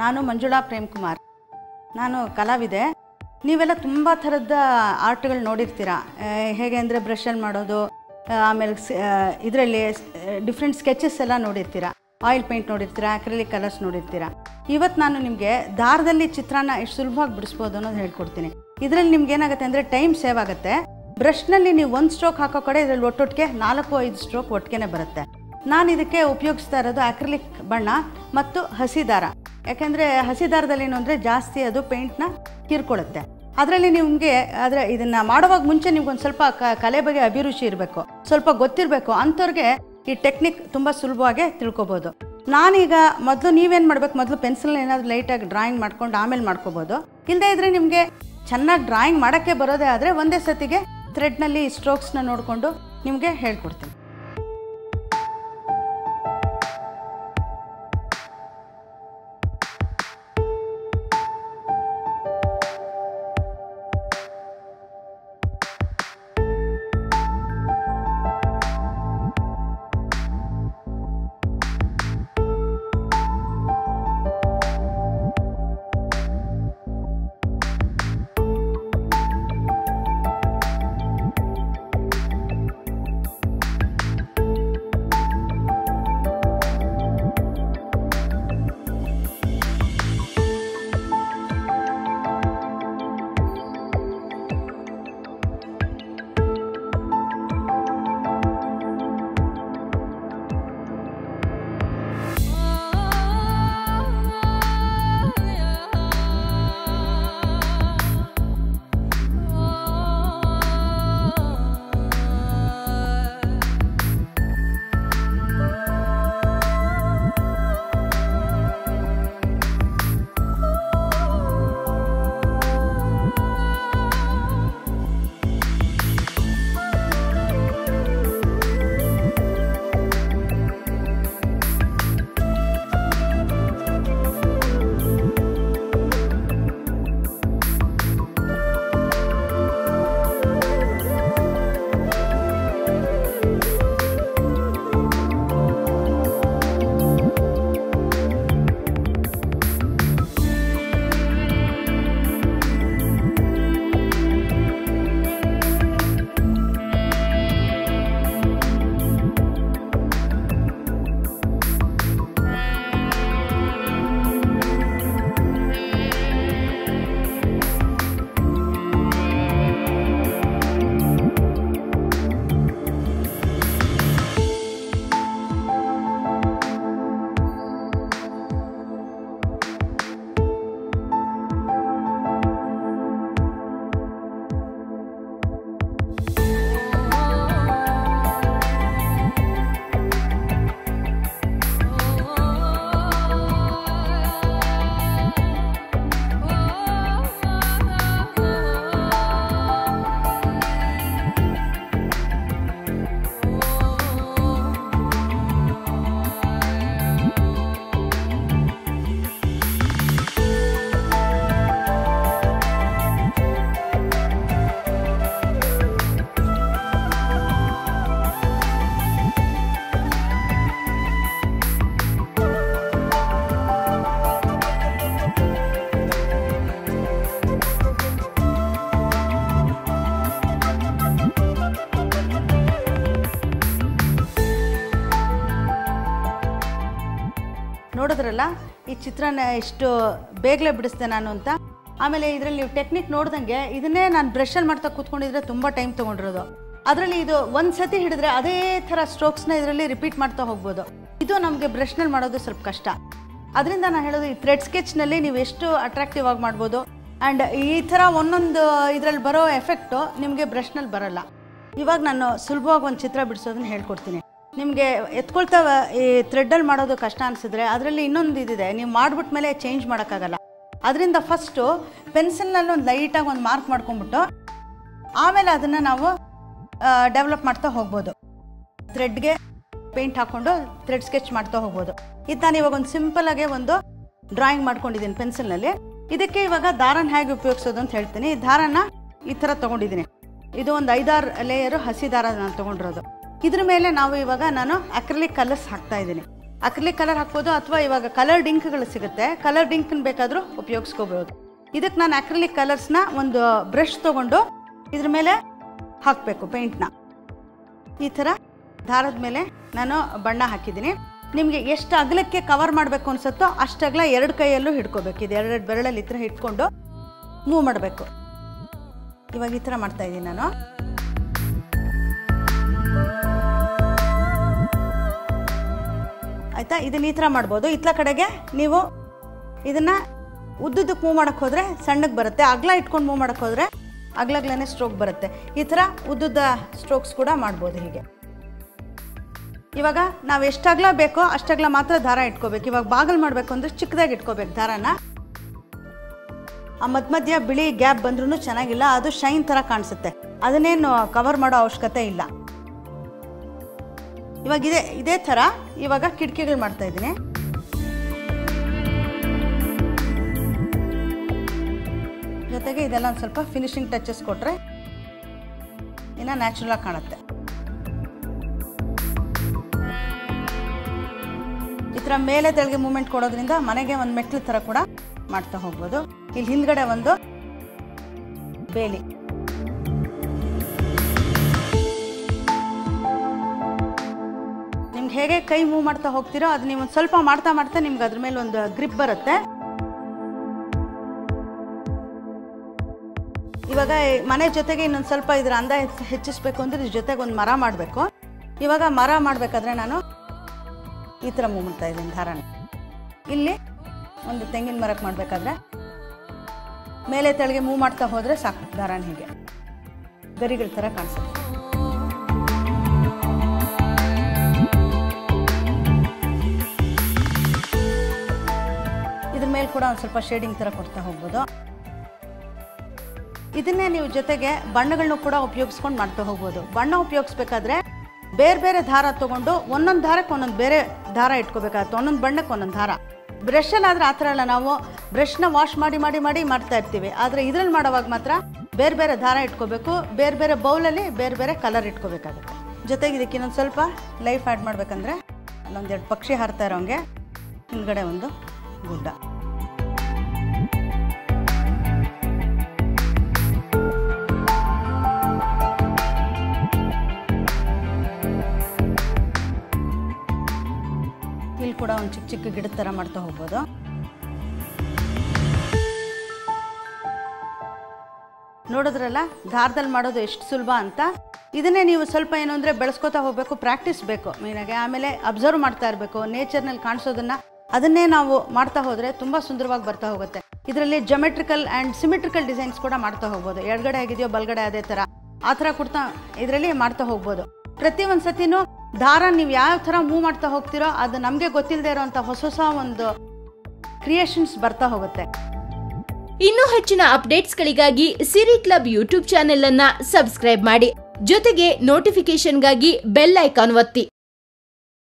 ನಾನು ಮಂಜುಳಾ ಪ್ರೇಮ್ ಕುಮಾರ್ ನಾನು ಕಲಾವಿದೆ ನೀವೆಲ್ಲ ತುಂಬ ಥರದ ಆರ್ಟ್ಗಳು ನೋಡಿರ್ತೀರ ಆ, ಹೇಗೆ ಅಂದರೆ ಬ್ರಷಲ್ಲಿ ಮಾಡೋದು ಆ, ಆಮೇಲೆ ಇದರಲ್ಲಿ ಡಿಫ್ರೆಂಟ್ ಸ್ಕೆಚಸ್ ಎಲ್ಲ ನೋಡಿರ್ತೀರ ಆಯಿಲ್ ಪೇಂಟ್ ನೋಡಿರ್ತೀರ ಅಕ್ರಿಲಿಕ್ ಕಲರ್ಸ್ ನೋಡಿರ್ತೀರ ಇವತ್ತು ನಾನು ನಿಮಗೆ ದಾರದಲ್ಲಿ ಚಿತ್ರಾನ್ನ ಎಷ್ಟು ಸುಲಭವಾಗಿ ಬಿಡಿಸ್ಬೋದು ಅನ್ನೋದು ಹೇಳ್ಕೊಡ್ತೀನಿ ಇದರಲ್ಲಿ ನಿಮ್ಗೆ ಏನಾಗುತ್ತೆ ಅಂದರೆ ಟೈಮ್ ಸೇವ್ ಆಗುತ್ತೆ ಬ್ರಷ್ನಲ್ಲಿ ನೀವು ಒಂದು ಸ್ಟ್ರೋಕ್ ಹಾಕೋ ಕಡೆ ಇದರಲ್ಲಿ ಒಟ್ಟೊಟ್ಟಿಗೆ ನಾಲ್ಕು ಐದು ಸ್ಟ್ರೋಕ್ ಒಟ್ಟಿಗೆ ಬರುತ್ತೆ ನಾನು ಇದಕ್ಕೆ ಉಪಯೋಗಿಸ್ತಾ ಇರೋದು ಅಕ್ರಿಲಿಕ್ ಬಣ್ಣ ಮತ್ತು ಹಸಿ ದಾರ ಯಾಕೆಂದರೆ ಹಸಿ ದಾರದಲ್ಲಿ ಏನು ಅಂದರೆ ಜಾಸ್ತಿ ಅದು ಪೇಂಟ್ನ ಹೀರ್ಕೊಳ್ಳುತ್ತೆ ಅದರಲ್ಲಿ ನಿಮಗೆ ಅದರ ಇದನ್ನು ಮಾಡುವಾಗ ಮುಂಚೆ ನಿಮ್ಗೊಂದು ಸ್ವಲ್ಪ ಕ ಕಲೆ ಬಗ್ಗೆ ಅಭಿರುಚಿ ಇರಬೇಕು ಸ್ವಲ್ಪ ಗೊತ್ತಿರಬೇಕು ಅಂಥವ್ರಿಗೆ ಈ ಟೆಕ್ನಿಕ್ ತುಂಬ ಸುಲಭವಾಗಿ ತಿಳ್ಕೊಬೋದು ನಾನೀಗ ಮೊದಲು ನೀವೇನು ಮಾಡಬೇಕು ಮೊದಲು ಪೆನ್ಸಿಲ್ ಏನಾದರೂ ಲೈಟಾಗಿ ಡ್ರಾಯಿಂಗ್ ಮಾಡ್ಕೊಂಡು ಆಮೇಲೆ ಮಾಡ್ಕೋಬೋದು ಇಲ್ಲದೇ ಇದ್ದರೆ ನಿಮಗೆ ಚೆನ್ನಾಗಿ ಡ್ರಾಯಿಂಗ್ ಮಾಡೋಕ್ಕೆ ಬರೋದೇ ಆದರೆ ಒಂದೇ ಸತಿಗೆ ಥ್ರೆಡ್ನಲ್ಲಿ ಸ್ಟ್ರೋಕ್ಸ್ನ ನೋಡಿಕೊಂಡು ನಿಮಗೆ ಹೇಳ್ಕೊಡ್ತೀನಿ ನೋಡಿದ್ರಲ್ಲ ಈ ಚಿತ್ರನ ಎಷ್ಟು ಬೇಗನೆ ಬಿಡಿಸ್ದೆ ನಾನು ಅಂತ ಆಮೇಲೆ ಇದರಲ್ಲಿ ನೀವು ಟೆಕ್ನಿಕ್ ನೋಡ್ದಂಗೆ ಇದನ್ನೇ ನಾನು ಬ್ರಷಲ್ಲಿ ಮಾಡ್ತಾ ಕೂತ್ಕೊಂಡಿದ್ರೆ ತುಂಬ ಟೈಮ್ ತೊಗೊಂಡಿರೋದು ಅದರಲ್ಲಿ ಇದು ಒಂದು ಸತಿ ಹಿಡಿದ್ರೆ ಅದೇ ಥರ ಸ್ಟ್ರೋಕ್ಸ್ನ ಇದರಲ್ಲಿ ರಿಪೀಟ್ ಮಾಡ್ತಾ ಹೋಗ್ಬೋದು ಇದು ನಮಗೆ ಬ್ರಷ್ನಲ್ಲಿ ಮಾಡೋದು ಸ್ವಲ್ಪ ಕಷ್ಟ ಅದರಿಂದ ನಾನು ಹೇಳೋದು ಈ ಥ್ರೆಡ್ ಸ್ಕೆಚ್ನಲ್ಲಿ ನೀವು ಎಷ್ಟು ಅಟ್ರಾಕ್ಟಿವ್ ಆಗಿ ಮಾಡ್ಬೋದು ಆ್ಯಂಡ್ ಈ ಥರ ಒಂದೊಂದು ಇದರಲ್ಲಿ ಬರೋ ಎಫೆಕ್ಟು ನಿಮಗೆ ಬ್ರಷ್ನಲ್ಲಿ ಬರಲ್ಲ ಇವಾಗ ನಾನು ಸುಲಭವಾಗಿ ಒಂದು ಚಿತ್ರ ಬಿಡಿಸೋದನ್ನ ಹೇಳ್ಕೊಡ್ತೀನಿ ನಿಮಗೆ ಎತ್ಕೊಳ್ತಾ ಈ ಥ್ರೆಡ್ಡಲ್ಲಿ ಮಾಡೋದು ಕಷ್ಟ ಅನಿಸಿದ್ರೆ ಅದರಲ್ಲಿ ಇನ್ನೊಂದು ಇದಿದೆ ನೀವು ಮಾಡ್ಬಿಟ್ಟ ಮೇಲೆ ಚೇಂಜ್ ಮಾಡೋಕ್ಕಾಗಲ್ಲ ಅದರಿಂದ ಫಸ್ಟು ಪೆನ್ಸಿಲ್ನಲ್ಲಿ ಒಂದು ಲೈಟಾಗಿ ಒಂದು ಮಾರ್ಕ್ ಮಾಡ್ಕೊಂಬಿಟ್ಟು ಆಮೇಲೆ ಅದನ್ನು ನಾವು ಡೆವಲಪ್ ಮಾಡ್ತಾ ಹೋಗ್ಬೋದು ಥ್ರೆಡ್ಗೆ ಪೇಂಟ್ ಹಾಕ್ಕೊಂಡು ಥ್ರೆಡ್ ಸ್ಕೆಚ್ ಮಾಡ್ತಾ ಹೋಗ್ಬೋದು ಇದು ನಾನು ಇವಾಗ ಒಂದು ಸಿಂಪಲಾಗೆ ಒಂದು ಡ್ರಾಯಿಂಗ್ ಮಾಡ್ಕೊಂಡಿದ್ದೀನಿ ಪೆನ್ಸಿಲ್ನಲ್ಲಿ ಇದಕ್ಕೆ ಇವಾಗ ದಾರನ ಹೇಗೆ ಉಪಯೋಗಿಸೋದು ಅಂತ ಹೇಳ್ತೀನಿ ಈ ದಾರನ ಈ ಥರ ತೊಗೊಂಡಿದ್ದೀನಿ ಇದು ಒಂದು ಐದಾರು ಲೇಯರು ಹಸಿ ದಾರ ನಾನು ತೊಗೊಂಡಿರೋದು ಇದ್ರ ಮೇಲೆ ನಾವು ಇವಾಗ ನಾನು ಅಕ್ರಲಿಕ್ ಕಲರ್ಸ್ ಹಾಕ್ತಾ ಇದ್ದೀನಿ ಅಕ್ರಿಲಿಕ್ ಕಲರ್ ಹಾಕ್ಬೋದು ಅಥವಾ ಇವಾಗ ಕಲರ್ ಡಿಂಕ್ಗಳು ಸಿಗುತ್ತೆ ಕಲರ್ ಡಿಂಕ್ನ ಬೇಕಾದರೂ ಉಪಯೋಗಿಸ್ಕೋಬೋದು ಇದಕ್ಕೆ ನಾನು ಅಕ್ರಿಲಿಕ್ ಕಲರ್ಸ್ನ ಒಂದು ಬ್ರಷ್ ತೊಗೊಂಡು ಇದ್ರ ಮೇಲೆ ಹಾಕಬೇಕು ಪೇಂಟ್ನ ಈ ಥರ ದಾರದ ಮೇಲೆ ನಾನು ಬಣ್ಣ ಹಾಕಿದ್ದೀನಿ ನಿಮಗೆ ಎಷ್ಟು ಅಗಲಕ್ಕೆ ಕವರ್ ಮಾಡಬೇಕು ಅನ್ಸುತ್ತೋ ಅಷ್ಟು ಅಗಲ ಎರಡು ಕೈಯಲ್ಲೂ ಹಿಡ್ಕೋಬೇಕು ಇದು ಎರಡೆರಡು ಬೆರಳಲ್ಲಿ ಈ ಥರ ಹಿಡ್ಕೊಂಡು ಮೂವ್ ಮಾಡಬೇಕು ಇವಾಗ ಈ ಥರ ಮಾಡ್ತಾ ಇದ್ದೀನಿ ನಾನು ಆಯಿತಾ ಇದನ್ನ ಈ ಥರ ಮಾಡ್ಬೋದು ಇತ್ಲ ಕಡೆಗೆ ನೀವು ಇದನ್ನು ಉದ್ದುದಕ್ಕೆ ಮೂವ್ ಮಾಡೋಕ್ಕೆ ಹೋದರೆ ಸಣ್ಣಗೆ ಬರುತ್ತೆ ಅಗಲ ಇಟ್ಕೊಂಡು ಮೂವ್ ಮಾಡೋಕ್ಕೆ ಹೋದರೆ ಅಗ್ಲಗ್ಲೇ ಸ್ಟ್ರೋಕ್ ಬರುತ್ತೆ ಈ ಥರ ಉದ್ದುದ್ದ ಸ್ಟ್ರೋಕ್ಸ್ ಕೂಡ ಮಾಡ್ಬೋದು ಹೀಗೆ ಇವಾಗ ನಾವು ಎಷ್ಟು ಅಗಲ ಬೇಕೋ ಅಷ್ಟಗಲ ಮಾತ್ರ ದಾರ ಇಟ್ಕೋಬೇಕು ಇವಾಗ ಬಾಗಲ್ ಮಾಡಬೇಕು ಅಂದರೆ ಚಿಕ್ಕದಾಗಿ ಇಟ್ಕೋಬೇಕು ದಾರನ ಆ ಮಧ್ಯ ಮಧ್ಯ ಬಿಳಿ ಗ್ಯಾಪ್ ಬಂದ್ರೂ ಚೆನ್ನಾಗಿಲ್ಲ ಅದು ಶೈನ್ ಥರ ಕಾಣಿಸುತ್ತೆ ಅದನ್ನೇನು ಕವರ್ ಮಾಡೋ ಅವಶ್ಯಕತೆ ಇಲ್ಲ ಇವಾಗ ಇದೇ ಇದೇ ಥರ ಇವಾಗ ಕಿಟಕಿಗಳು ಮಾಡ್ತಾ ಇದ್ದೀನಿ ಜೊತೆಗೆ ಇದೆಲ್ಲ ಒಂದು ಸ್ವಲ್ಪ ಫಿನಿಶಿಂಗ್ ಟಚಸ್ ಕೊಟ್ಟರೆ ಇನ್ನು ನ್ಯಾಚುರಲ್ ಆಗಿ ಕಾಣುತ್ತೆ ಈ ಥರ ಮೇಲೆ ತೆಳಗೆ ಮೂಮೆಂಟ್ ಕೊಡೋದ್ರಿಂದ ಮನೆಗೆ ಒಂದು ಮೆಟ್ಲು ಥರ ಕೂಡ ಮಾಡ್ತಾ ಹೋಗ್ಬೋದು ಇಲ್ಲಿ ಹಿಂದ್ಗಡೆ ಒಂದು ಬೇಲಿ ನಿಮ್ಗೆ ಹೇಗೆ ಕೈ ಮೂವ್ ಮಾಡ್ತಾ ಹೋಗ್ತೀರೋ ಅದು ನೀವು ಒಂದು ಸ್ವಲ್ಪ ಮಾಡ್ತಾ ಮಾಡ್ತಾ ನಿಮ್ಗೆ ಅದ್ರ ಮೇಲೆ ಒಂದು ಗ್ರಿಪ್ ಬರುತ್ತೆ ಇವಾಗ ಮನೆ ಜೊತೆಗೆ ಇನ್ನೊಂದು ಸ್ವಲ್ಪ ಇದ್ರ ಅಂದ ಹೆಚ್ಚ್- ಹೆಚ್ಚಿಸ್ಬೇಕು ಅಂದ್ರೆ ಇದ್ರ ಜೊತೆಗೆ ಒಂದು ಮರ ಮಾಡಬೇಕು ಇವಾಗ ಮರ ಮಾಡಬೇಕಾದ್ರೆ ನಾನು ಈ ಥರ ಮೂವ್ ಮಾಡ್ತಾ ಇದ್ದೀನಿ ದಾರನ ಇಲ್ಲಿ ಒಂದು ತೆಂಗಿನ ಮರಕ್ಕೆ ಮಾಡಬೇಕಾದ್ರೆ ಮೇಲೆ ತೆಳಗೆ ಮೂವ್ ಮಾಡ್ತಾ ಹೋದರೆ ಸಾಕು ದಾರನ ಹೀಗೆ ಗರಿಗಳ ಥರ ಕಾಣಿಸುತ್ತೆ ಇದ್ರ ಮೇಲೆ ಕೂಡ ಒಂದು ಸ್ವಲ್ಪ ಶೇಡಿಂಗ್ ಥರ ಕೊಡ್ತಾ ಹೋಗ್ಬೋದು ಇದನ್ನೇ ನೀವು ಜೊತೆಗೆ ಬಣ್ಣಗಳನ್ನೂ ಕೂಡ ಉಪಯೋಗಿಸ್ಕೊಂಡು ಮಾಡ್ತಾ ಹೋಗ್ಬೋದು ಬಣ್ಣ ಉಪಯೋಗಿಸ್ಬೇಕಾದ್ರೆ ಬೇರೆ ಬೇರೆ ದಾರ ತೊಗೊಂಡು ಒಂದೊಂದು ದಾರಕ್ಕೆ ಒಂದೊಂದು ಬೇರೆ ದಾರ ಇಟ್ಕೋಬೇಕಾಗತ್ತೆ ಒಂದೊಂದು ಬಣ್ಣಕ್ಕೆ ಒಂದೊಂದು ದಾರ ಬ್ರಷಲ್ಲಿ ಆದರೆ ಆ ಥರ ಅಲ್ಲ ನಾವು ಬ್ರಷ್ನ ವಾಶ್ ಮಾಡಿ ಮಾಡಿ ಮಾಡಿ ಮಾಡ್ತಾ ಇರ್ತೀವಿ ಆದರೆ ಇದ್ರಲ್ಲಿ ಮಾಡೋವಾಗ ಮಾತ್ರ ಬೇರೆ ಬೇರೆ ದಾರ ಇಟ್ಕೋಬೇಕು ಬೇರೆ ಬೇರೆ ಬೌಲಲ್ಲಿ ಬೇರೆ ಬೇರೆ ಕಲರ್ ಇಟ್ಕೋಬೇಕಾಗುತ್ತೆ ಜೊತೆಗೆ ಇದಕ್ಕೆ ಇನ್ನೊಂದು ಸ್ವಲ್ಪ ಲೈಫ್ ಆ್ಯಡ್ ಮಾಡಬೇಕಂದ್ರೆ ಅಲ್ಲೊಂದೆರಡು ಪಕ್ಷಿ ಹಾರ್ತಾ ಇರೋಂಗೆ ಹಿಂದ್ಗಡೆ ಒಂದು ಗುಡ್ಡ ಇಲ್ಲಿ ಕೂಡ ಒಂದು ಚಿಕ್ಕ ಚಿಕ್ಕ ಗಿಡದ ಥರ ಮಾಡ್ತಾ ಹೋಗ್ಬೋದು ನೋಡಿದ್ರಲ್ಲ ದಾರದಲ್ಲಿ ಮಾಡೋದು ಎಷ್ಟು ಸುಲಭ ಅಂತ ಇದನ್ನೇ ನೀವು ಸ್ವಲ್ಪ ಏನು ಅಂದರೆ ಬೆಳೆಸ್ಕೊತಾ ಹೋಗಬೇಕು ಪ್ರಾಕ್ಟೀಸ್ ಬೇಕು ಮೇನಾಗಿ ಆಮೇಲೆ ಅಬ್ಸರ್ವ್ ಮಾಡ್ತಾ ಇರಬೇಕು ನೇಚರ್ನಲ್ಲಿ ಕಾಣಿಸೋದನ್ನ ಅದನ್ನೇ ನಾವು ಮಾಡ್ತಾ ಹೋದರೆ ತುಂಬ ಸುಂದರವಾಗಿ ಬರ್ತಾ ಹೋಗುತ್ತೆ ಇದರಲ್ಲಿ ಜೊಮೆಟ್ರಿಕಲ್ ಆ್ಯಂಡ್ ಸಿಮೆಟ್ರಿಕಲ್ ಡಿಸೈನ್ಸ್ ಕೂಡ ಮಾಡ್ತಾ ಹೋಗ್ಬೋದು ಎಡಗಡೆ ಆಗಿದೆಯೋ ಬಲಗಡೆ ಅದೇ ಥರ ಆ ಥರ ಕೊಡ್ತಾ ಇದರಲ್ಲಿ ಮಾಡ್ತಾ ಹೋಗ್ಬೋದು ಪ್ರತಿ ಒಂದು ಸತಿನೂ ದಾರ ನೀವು ಯಾವ ಥರ ಮೂವ್ ಮಾಡ್ತಾ ಹೋಗ್ತೀರೋ ಅದು ನಮಗೆ ಗೊತ್ತಿಲ್ಲದೆ ಇರೋಂಥ ಹೊಸ ಹೊಸ ಒಂದು ಕ್ರಿಯೇಷನ್ಸ್ ಬರ್ತಾ ಹೋಗುತ್ತೆ ಇನ್ನು ಹೆಚ್ಚಿನ ಅಪ್ಡೇಟ್ಸ್ಗಳಿಗಾಗಿ ಸಿರಿ ಕ್ಲಬ್ ಯೂಟ್ಯೂಬ್ ಚಾನೆಲ್ ಅನ್ನ ಸಬ್ಸ್ಕ್ರೈಬ್ ಮಾಡಿ ಜೊತೆಗೆ ನೋಟಿಫಿಕೇಶನ್ಗಾಗಿ ಬೆಲ್ ಐಕಾನ್ ಒತ್ತಿ